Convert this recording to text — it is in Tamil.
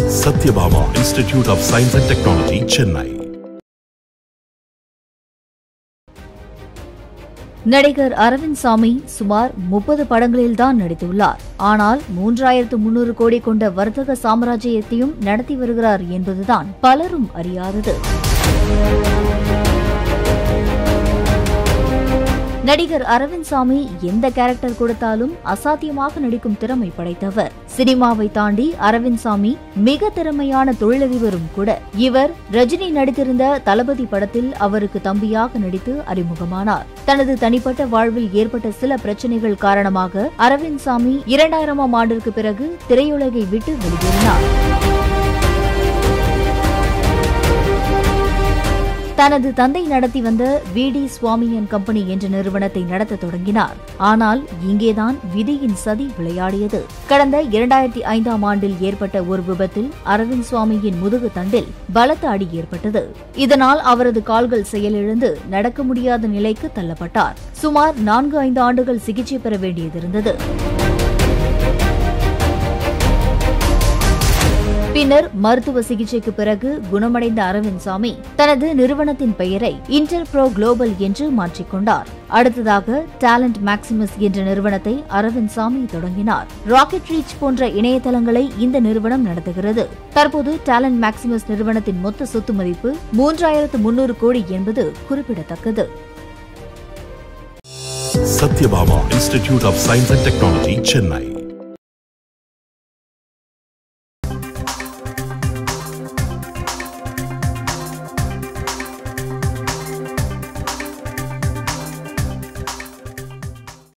Satyabama Institute of Science and Technology, Chennai. நடிகர் அரவிந்த் சாமி சுமார் முப்பது படங்களில் தான் நடித்துள்ளார் ஆனால் மூன்றாயிரத்து முன்னூறு கோடி கொண்ட வர்த்தக சாம்ராஜ்யத்தையும் நடத்தி வருகிறார் என்பதுதான் பலரும் அறியாதது நடிகர் அரவிந்த் சாமி எந்த கேரக்டர் கொடுத்தாலும் அசாத்தியமாக நடிக்கும் திறமை படைத்தவர் சினிமாவை தாண்டி அரவிந்த் சாமி மிக திறமையான தொழிலதிபரும் கூட இவர் ரஜினி நடித்திருந்த தளபதி படத்தில் அவருக்கு தம்பியாக நடித்து அறிமுகமானார் தனது தனிப்பட்ட வாழ்வில் ஏற்பட்ட சில பிரச்சனைகள் காரணமாக அரவிந்த் சாமி இரண்டாயிரமாம் ஆண்டிற்கு பிறகு திரையுலகை விட்டு வெளியேறினார் தனது தந்தை நடத்தி வந்த விடி சுவாமி அண்ட் கம்பெனி என்ற நிறுவனத்தை நடத்த தொடங்கினார் ஆனால் இங்கேதான் விதியின் சதி விளையாடியது கடந்த இரண்டாயிரத்தி ஐந்தாம் ஆண்டில் ஏற்பட்ட ஒரு விபத்தில் அரவிந்த் சுவாமியின் முதுகு தண்டில் பலத்த அடி ஏற்பட்டது இதனால் அவரது கால்கள் செயலிழந்து நடக்க முடியாத நிலைக்கு தள்ளப்பட்டார் சுமார் நான்கு ஐந்து ஆண்டுகள் சிகிச்சை பெற வேண்டியதிருந்தது பின்னர் மருத்துவ சிகிச்சைக்கு பிறகு குணமடைந்த அரவிந்த் சாமி தனது நிறுவனத்தின் பெயரை இன்டர் ப்ரோ குளோபல் என்று மாற்றிக்கொண்டார் அடுத்ததாக டேலண்ட் மேக்சிமஸ் என்ற நிறுவனத்தை அரவிந்த் சாமி தொடங்கினார் ராக்கெட் ரீச் போன்ற இணையதளங்களை இந்த நிறுவனம் நடத்துகிறது தற்போது டேலண்ட் மேக்சிமஸ் நிறுவனத்தின் மொத்த சொத்து மதிப்பு மூன்றாயிரத்து முன்னூறு கோடி என்பது குறிப்பிடத்தக்கது Satyabama Institute of Science and Technology, Chennai.